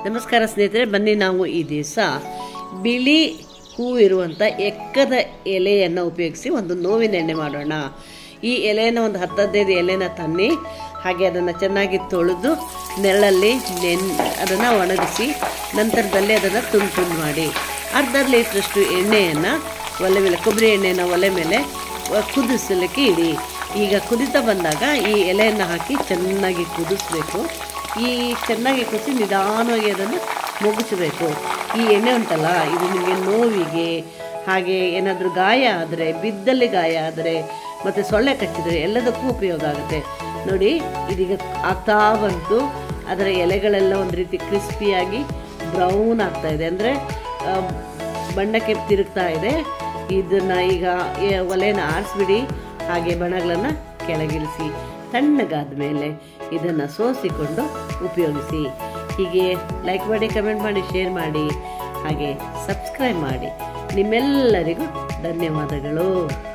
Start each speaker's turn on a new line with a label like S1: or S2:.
S1: ನಮಸ್ಕಾರ ಸ್ನೇಹಿತರೆ ಬನ್ನಿ ನಾವು ಈ ದಿವಸ ಬಿಳಿ ಹೂ ಇರುವಂಥ ಎಕ್ಕದ ಎಲೆಯನ್ನು ಉಪಯೋಗಿಸಿ ಒಂದು ನೋವಿನ ಎಣ್ಣೆ ಮಾಡೋಣ ಈ ಎಲೆಯನ್ನು ಒಂದು ಹತ್ತು ಹದಿನೈದು ಎಲೆನ ತನ್ನಿ ಹಾಗೆ ಅದನ್ನು ಚೆನ್ನಾಗಿ ತೊಳೆದು ನೆರಳಲ್ಲಿ ನೆನ್ ಅದನ್ನು ಒಣಗಿಸಿ ನಂತರದಲ್ಲಿ ಅದನ್ನು ತುಂಡು ತುಂಡು ಮಾಡಿ ಅರ್ಧ ಲೀಟ್ರಷ್ಟು ಎಣ್ಣೆಯನ್ನು ಒಲೆ ಮೇಲೆ ಕೊಬ್ಬರಿ ಎಣ್ಣೆನ ಒಲೆ ಮೇಲೆ ಅಹ್, ಕುದಿಸಲಿಕ್ಕೆ ಇಡಿ ಈಗ ಕುದಿತಾ ಬಂದಾಗ ಈ ಎಲೆಯನ್ನು ಹಾಕಿ ಚೆನ್ನಾಗಿ ಕುದಿಸ್ಬೇಕು ಈ ಚೆನ್ನಾಗಿ ಕುದಿಸಿ ನಿಧಾನವಾಗಿ ಅದನ್ನು ಮುಗಿಸಬೇಕು ಈ ಎಣ್ಣೆ ಉಂಟಲ್ಲ ಇದು ನಿಮಗೆ ನೋವಿಗೆ ಹಾಗೆ ಏನಾದರೂ ಗಾಯ ಆದರೆ ಬಿದ್ದಲ್ಲಿ ಗಾಯ ಆದರೆ ಮತ್ತು ಸೊಳ್ಳೆ ಕಚ್ಚಿದರೆ ಎಲ್ಲದಕ್ಕೂ ಉಪಯೋಗ ಆಗುತ್ತೆ ನೋಡಿ ಇದೀಗ ಆಗ್ತಾ ಬಂತು ಅದರ ಎಲೆಗಳೆಲ್ಲ ಒಂದು ರೀತಿ ಕ್ರಿಸ್ಪಿಯಾಗಿ ಬ್ರೌನ್ ಆಗ್ತಾ ಇದೆ ಅಂದರೆ ಬಣ್ಣಕ್ಕೆ ತಿರುಗ್ತಾ ಇದೆ ಇದನ್ನು ಈಗ ಎ- ಒಲೆನ ಆರಿಸ್ಬಿಡಿ ಹಾಗೆ ಬಣಗಳನ್ನು ಕೆಳಗಿಳಿಸಿ ತಣ್ಣಗಾದ ಮೇಲೆ ಇದನ್ನು ಸೋಸಿಕೊಂಡು ಉಪಯೋಗಿಸಿ ಹೀಗೆ ಲೈಕ್ ಮಾಡಿ ಕಮೆಂಟ್ ಮಾಡಿ ಶೇರ್ ಮಾಡಿ ಹಾಗೆ ಸಬ್ಸ್ಕ್ರೈಬ್ ಮಾಡಿ ನಿಮ್ಮೆಲ್ಲರಿಗೂ ಧನ್ಯವಾದಗಳು